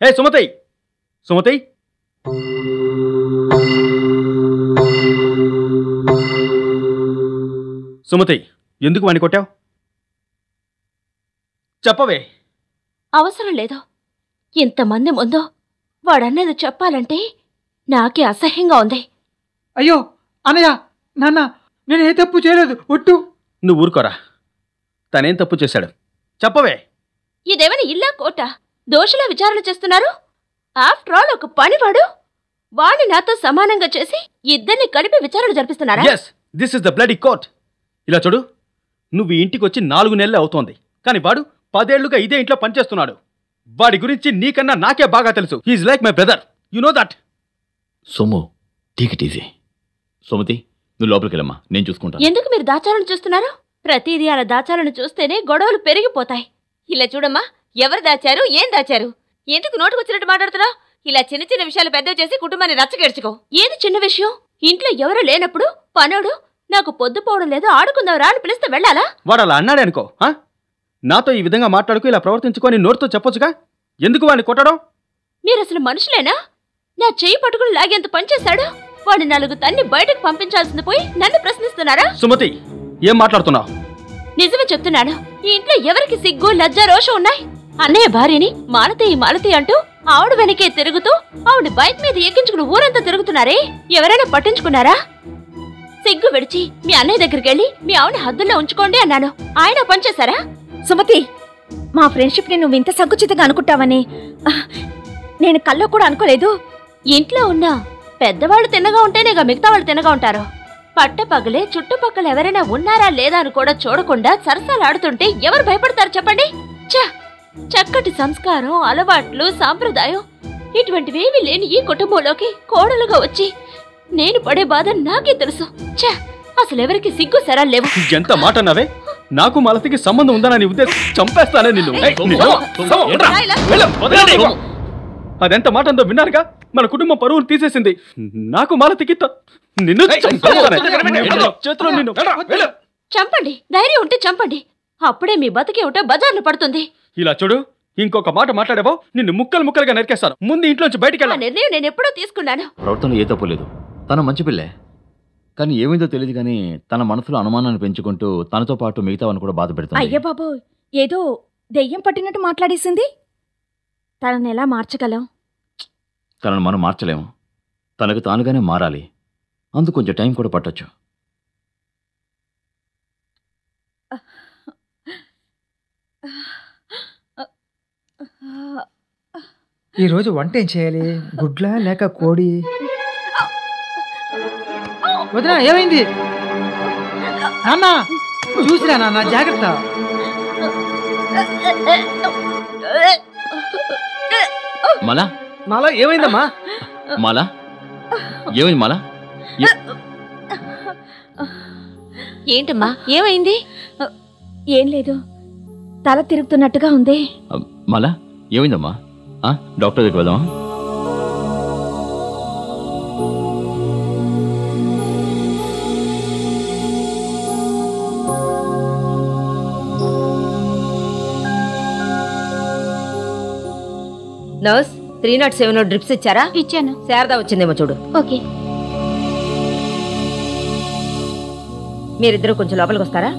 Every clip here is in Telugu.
ఏ సుమతి సుమతి సుమతి ఎందుకు వాణ్ణి కొట్టావు చెప్పవే అవసరం లేదు ఇంతమంది ముందు వాడన్నది చెప్పాలంటే నాకే అసహ్యంగా ఉంది అయ్యో అనయ్య నాన్న నేను ఏ తప్పు చేయలేదు ఒట్టు నువ్వు ఊరుకోరా తనేం తప్పు చేశాడు చెప్పవే ఇదేమైనా ఇల్లా కోట దోషుల విచారణ చేస్తున్నారు ఆఫ్టర్ ఆల్ ఒక పనివాడు వాణ్ణి నాతో సమానంగా చేసి ఇద్దరిని కలిపి విచారణ జరిపిస్తున్నారా yes this is the bloody court ఇలా చూడు నువ్వు ఈ ఇంటికి వచ్చి నాలుగు నెలలు అవుతోంది కానీ వాడు పదేళ్లుగా ఇదే ఇంట్లో పనిచేస్తున్నాడు వాడి గురించి నీకన్నా నాకే బాగా తెలుసు he's like my brother you know that సొమ్ము టీక్ ఇట్ ఈజీ సుమతి నువ్వు లోపలికి వెళ్ళమ్మా నేను చూసుకుంటాను ఎందుకు మీరు దాచాలను చూస్తున్నారు ప్రతిదీ అలా దాచాలను చూస్తేనే గొడవలు పెరిగిపోతాయి ఇలా చూడమ్మా ఎవరు దాచారు ఏం దాచారు ఎందుకు నోటుకొచ్చినట్టు మాట్లాడుతున్నావు ఇలా చిన్న చిన్న విషయాలు పెద్దవి చేసి కుటుంబాన్ని రచ్చగెడుచుకో ఏది చిన్న విషయం ఇంట్లో ఎవరు లేనప్పుడు పనోడు నాకు పొద్దుపోవడం లేదు ఆడుకుందాంరా అని పిలిస్తే వెళ్ళాలా వాడు అలా అన్నాడే అనుకో ఆ? నాతో ఈ విధంగా మాట్లాడుకు ఇలా ప్రవర్తించుకొని నోటితో చెప్పొచ్చుగా ఎందుకు వాడిని కొట్టడం మీరు అసలు మనుషులేనా నా చెయ్యి పట్టుకుని లాగేంత పనిచేశాడు వాడిని నలుగు తన్ని బయటకు పంపించాల్సింది పోయి నన్ను ప్రశ్నిస్తున్నారా సుమతి ఏం మాట్లాడుతున్నావు నిజమే చెప్తున్నాను ఈ ఇంట్లో ఎవరికి సిగ్గు లజ్జ రోషం ఉన్నాయి అన్నయ్య భార్యని మాలతి మాలతి అంటూ ఆవిడ వెనకే తిరుగుతూ ఆవిడ బైక్ మీద ఎక్కించుకుని ఊరంతా తిరుగుతున్నారే ఎవరైనా పట్టించుకున్నారా సిగ్గు విడిచి మీ అన్నయ్య దగ్గరికి వెళ్ళి మీ ఆవిడ హద్దుల్లో ఉంచుకోండి అన్నాను ఆయన పనిచేశారా సుమతి మా ఫ్రెండ్షిప్ ని నువ్వు ఇంత సంకుచితంగా అనుకుంటావని ఆహ్, నేను కల్లో కూడా అనుకోలేదు ఇంట్లో ఉన్న పెద్దవాళ్ళు తిన్నగా ఉంటేనేగా మిగతా వాళ్ళు తిన్నగా ఉంటారు పట్ట పగలే చుట్టుపక్కల ఎవరైనా ఉన్నారా లేదా అని కూడా చూడకుండా సరసాలాడుతుంటే ఎవరు భయపడతారు చెప్పండి ఛ చక్కటి సంస్కారం అలవాట్లు సాంప్రదాయం ఇటువంటివేమీ లేని ఈ కుటుంబంలోకి కోడలుగా వచ్చి నేను పడే బాధ నాకే తెలుసు ఛ అసలు ఎవరికి సిగ్గు సరా లేవు ఎంత మాట అన్నావే నాకు మలతికి సంబంధం ఉందని నీ ఉద్దేశం చంపేస్తానే నిన్ను ఏయ్, నిన్ను. సోము, ఉండరా? వెళ్ళు, వదలండి. అదెంత మాట అందో విన్నారుగా మన కుటుంబం పరువును తీసేసింది నాకు మాలతికి త- నిన్ను చంపేస్తానే. చేతిలో నిన్ను వెళ్ళు. చంపండి ధైర్యం ఉంటే చంపండి అప్పుడే మీ బతికే ఉంటే బజార్లు పడుతుంది ఇలా చూడు ఇంకొక మాట మాట్లాడావో నిన్ను ముక్కలు ముక్కలుగా నరికేస్తాను ముందు ఇంట్లోంచి బయటికి ఆ వెళ్ళాను నిర్ణయం నేను ఎప్పుడో తీసుకున్నాను ప్రవర్తనలో ఏ తప్పు లేదు తన మంచి పిల్లే కానీ ఏమైందో తెలియదు కానీ తన మనసులో అనుమానాన్ని పెంచుకుంటూ తనతో పాటు మిగతావని కూడా బాధ పెడుతుంది అయ్య బాబు ఏదో దెయ్యం పట్టినట్టు మాట్లాడేసింది తనని ఎలా మార్చగలం తనను మనం మార్చలేము తనకు తానుగానే మారాలి అందుకు కొంచెం టైం కూడా పట్టొచ్చు ఈ రోజు వంట ఏం చేయాలి గుడ్లా లేక కోడి వదినా ఏమైంది నాన్న చూసిరా నాన్న జాగ్రత్త మలా మాలో ఏమైందమ్మా మాలా ఏమైంది మాలా ఏంటమ్మా ఏమైంది ఏం లేదు తల తిరుగుతున్నట్టుగా ఉంది మలా ఏమైందమ్మా ఆ, డాక్టర్ దగ్గరికి వెళ్దామా nurse three not seven drips ఇచ్చారా ఇచ్చాను శారదా వచ్చిందేమో చూడు ఓకే మీరిద్దరూ కొంచెం లోపలికి వస్తారా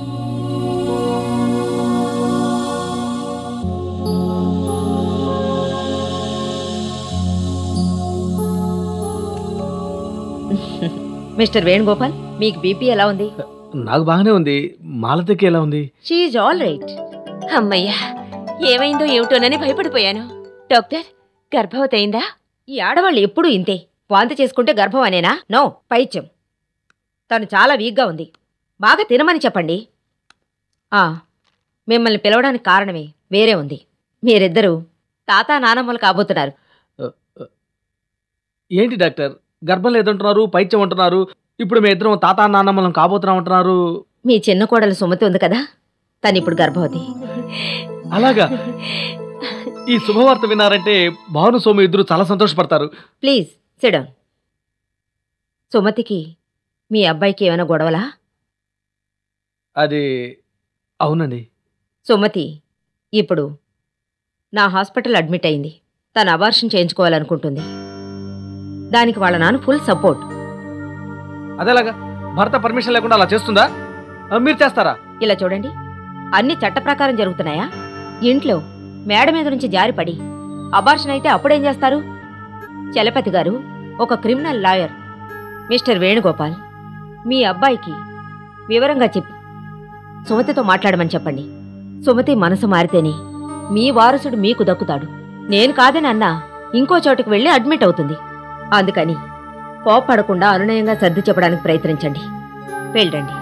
మిస్టర్ వేణుగోపాల్ మీకు బీపీ ఎలా ఉంది నాకు బాగానే ఉంది మాలతకి ఎలా ఉంది షీఈ్ ఆల్ రైట్ అమ్మయ్యా ఏమైందో ఏమిటోనని భయపడిపోయాను డాక్టర్ గర్భవతి అయిందా ఈ ఆడవాళ్ళు ఎప్పుడూ ఇంతే వాంతి చేసుకుంటే గర్భం అనేనా నో పైత్యం తను చాలా వీక్గా ఉంది బాగా తినమని చెప్పండి ఆ మిమ్మల్ని పిలవడానికి కారణమే వేరే ఉంది మీరిద్దరూ తాత నానమ్మలు కాబోతున్నారు ఏంటి డాక్టర్ గర్భం లేదంటున్నారు పైత్యం అంటున్నారు ఇప్పుడు మీ ఇద్దరం తాత నాన్నమ్మలం కాబోతున్నాం అంటున్నారు మీ చిన్న కోడలు సుమతి ఉంది కదా తను ఇప్పుడు గర్భవతి అలాగా ఈ శుభవార్త విన్నారంటే భాను సోము ఇద్దరు చాలా సంతోషపడతారు ప్లీజ్ సిడౌన్ సుమతికి మీ అబ్బాయికి ఏమైనా గొడవలా అది అవునండి సుమతి ఇప్పుడు నా హాస్పిటల్ అడ్మిట్ అయింది తను అబార్షన్ చేయించుకోవాలనుకుంటుంది దానికి వాళ్ళ నాన్న ఫుల్ సపోర్ట్ అదేలాగా భర్త పర్మిషన్ లేకుండా అలా చేస్తుందా ఆ, మీరు చేస్తారా ఇలా చూడండి అన్ని చట్ట ప్రకారం జరుగుతున్నాయా ఇంట్లో మేడ మీద నుంచి జారిపడి అబార్షన్ అయితే అప్పుడేం చేస్తారు చలపతి గారు ఒక క్రిమినల్ లాయర్ మిస్టర్ వేణుగోపాల్ మీ అబ్బాయికి వివరంగా చెప్పి సుమతితో మాట్లాడమని చెప్పండి సుమతి మనసు మారితేనే మీ వారసుడు మీకు దక్కుతాడు నేను కాదని అన్నా ఇంకో చోటుకు వెళ్ళి అడ్మిట్ అవుతుంది అందుకని కోప్పడకుండా అనునయంగా సర్ది చెప్పడానికి ప్రయత్నించండి వెళ్ళండి